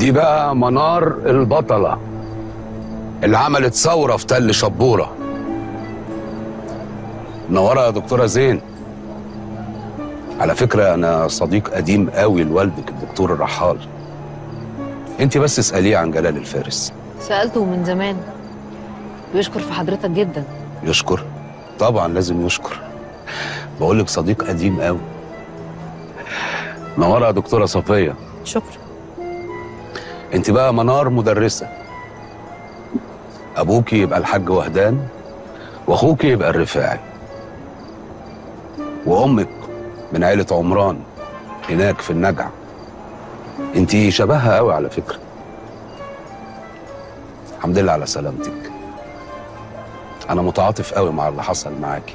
دي بقى منار البطلة اللي عملت ثورة في تل شبورة منورة يا دكتورة زين على فكرة أنا صديق قديم قوي لوالدك الدكتور الرحال أنت بس اسأليه عن جلال الفارس سألته من زمان بيشكر في حضرتك جدا يشكر طبعا لازم يشكر بقول لك صديق قديم قوي منورة يا دكتورة صفية شكرا انت بقى منار مدرسة ابوكي يبقى الحاج وهدان واخوكي يبقى الرفاعي وامك من عيلة عمران هناك في النجع انت شبهها قوي على فكرة الحمد لله على سلامتك انا متعاطف قوي مع اللي حصل معاكي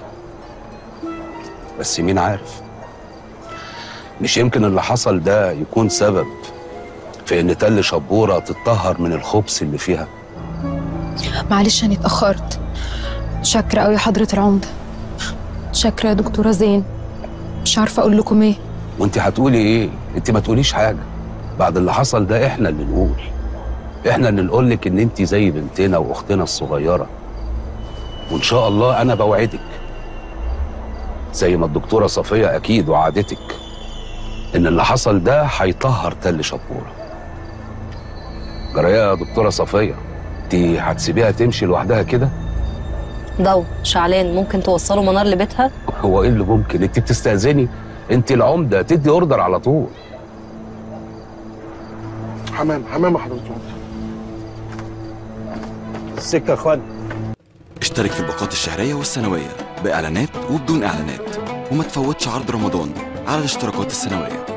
بس مين عارف مش يمكن اللي حصل ده يكون سبب في ان تل شبوره تتطهر من الخبث اللي فيها معلش انا اتاخرت شاكره قوي حضره العمده شاكره يا دكتوره زين مش عارفه اقول لكم ايه وانت هتقولي ايه انت ما تقوليش حاجه بعد اللي حصل ده احنا اللي نقول احنا اللي نقول لك ان انت زي بنتنا واختنا الصغيره وان شاء الله انا بوعدك زي ما الدكتوره صفيه اكيد وعدتك ان اللي حصل ده هيطهر تل شبوره جرايه يا دكتوره صفيه انت هتسيبيها تمشي لوحدها كده ضو شعلان ممكن توصلوا منار لبيتها هو ايه اللي ممكن انت بتستاذني انت العمده تدي اوردر على طول حمام حمام يا حضرة العمدة السكه يا اخوان اشترك في الباقات الشهرية والسنوية بإعلانات وبدون إعلانات وما تفوتش عرض رمضان على الاشتراكات السنوية